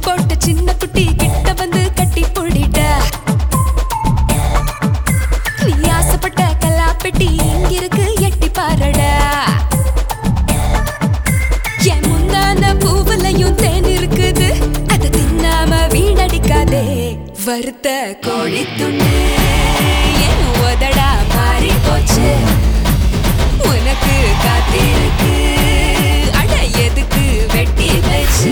போட்ட சின்ன குட்டி கிட்ட வந்து கட்டி போடிட்ட நீ ஆசைப்பட்ட கல்லாப்பெட்டி இங்கிருக்கு எட்டி பாருடா என் முந்தான பூவுலையும் தேன் இருக்குது அதை தின்னாம வீணடிக்காதே வறுத்த கோழி துண்டு என் உதடா மாறி போச்சு உனக்கு காத்திருக்கு அட எதுக்கு வெட்டி வச்சு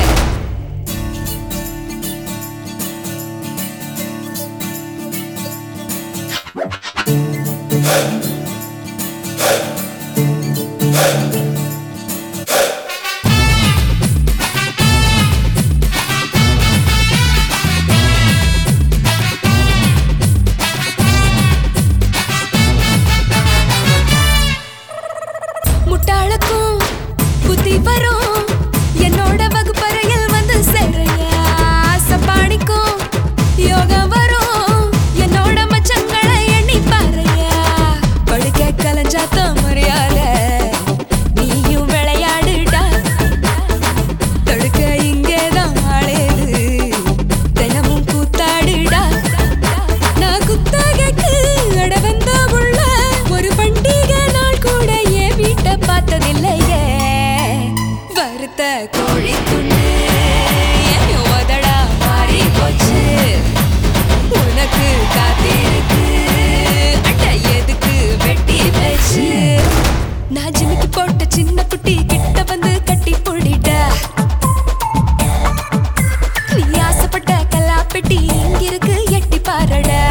முட்டாளுக்கும் புத்தி வரும் என்னோட வகுப்பறையில் வந்து சேரையா சப்பானிக்கும் யோகம் வரும் என்னோட மச்சங்களை எண்ணி பாறையா படுக்க கலைஞ்சாத்த மரியாதை நீயும் விளையாடுடா தடுக்க இங்கேதான் ஆளேது தினமும் கூத்தாடுடா நான் குத்தகைக்கு அட வந்த உள்ள ஒரு பண்டிகை நாள் கூட என் வீட்டை பார்த்ததில்லையே வறுத்த கோழி துண்டு என் உதடா மாறி போச்சு உனக்கு காத்திருக்கு அட எதுக்கு வெட்டி வச்சு நான் ஜிமிக்கி போட்ட சின்ன குட்டி கிட்ட வந்து கட்டி போடிட்ட நீ ஆசைப்பட்ட கல்லாப்பெட்டி இங்கிருக்கு எட்டி பாருடா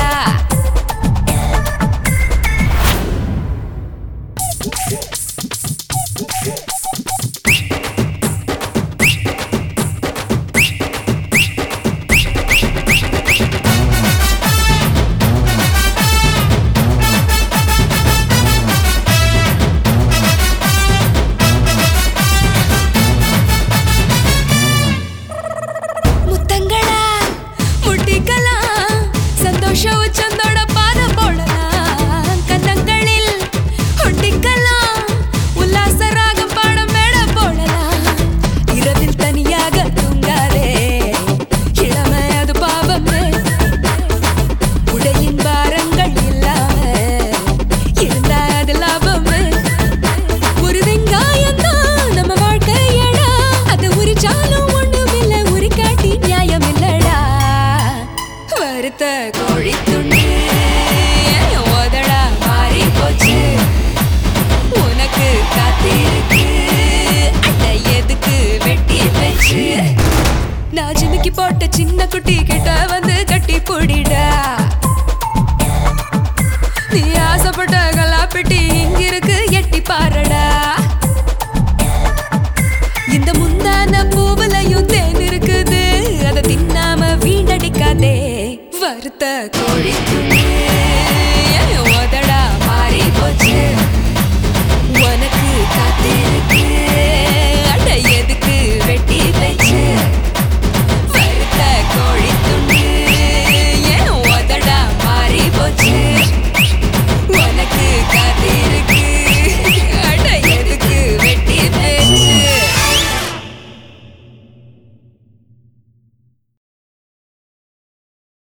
முத்தங்களா முட்டிக்கலாம் சந்தோஷ உச்சந்தோட பாத போடலாம் கன்னங்களில் ஒட்டிக்கலாம் உல்லாச ராகம் பாடம் மேட போடலாம் இரவில் தனியாக தூங்காதே இளமை அது பாவமே உடையின் பாரங்கள் இல்லாம இருந்தா அது லாபமே ஒரு வெங்காயம் தான் நம்ம வாழ்க்கையடா அது உரிச்சாலும் ஒண்ணுமில்ல உரி காட்டி நியாயம் இல்லடா வறுத்த கோழி துண்டு என் உதடா மாறி போச்சு உனக்கு காத்திருக்கு அட எதுக்கு வெட்டி வச்சு நான் ஜிமிக்கி போட்ட சின்ன குட்டி கிட்ட வந்து கட்டி போடிடா நீ ஆசைப்பட்ட கலாப்பெட்டி இங்கிருக்கு எட்டி பாருடா இந்த முந்தான பூவுலையும் தேன் இருக்குது அதை தின்னாம வீணடிக்காதே வறுத்த